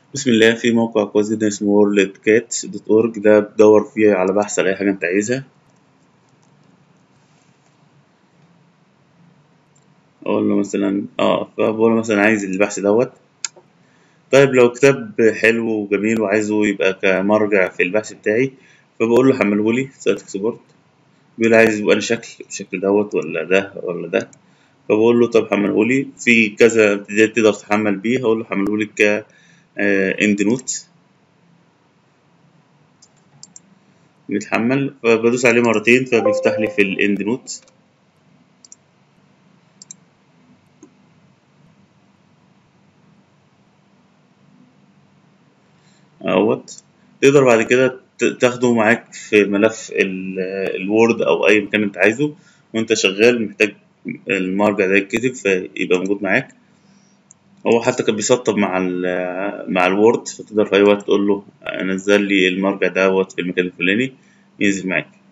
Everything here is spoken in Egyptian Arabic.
بسم الله في موقع كويس جدا اسمه وورلد كات دوت اورج ده بتدور فيه على بحث على اي حاجه انت عايزها اقول له مثلا اه فبقول له مثلا عايز البحث دوت طيب لو كتاب حلو وجميل وعايزه يبقى كمرجع في البحث بتاعي فبقول له حمله لي سايت اكسبورت بيقول لي عايز يبقى لي شكل بالشكل دوت ولا ده ولا ده فبقول له طب حمله لي في كذا تقدر تحمل بيه هقول له حمله لي ك اند نوت بيتحمل فبدوس عليه مرتين فبيفتح لي في الاند نوت اهوت تقدر بعد كده تاخده معاك في ملف الوورد او اي مكان انت عايزه وانت شغال محتاج المرجع ده يتكتب فيبقى موجود معاك هو حتى كان بيسطب مع ال مع الوورد فتقدر في اي وقت تقول له نزل لي المرجع دوت في المكان الفلاني ينزل معاك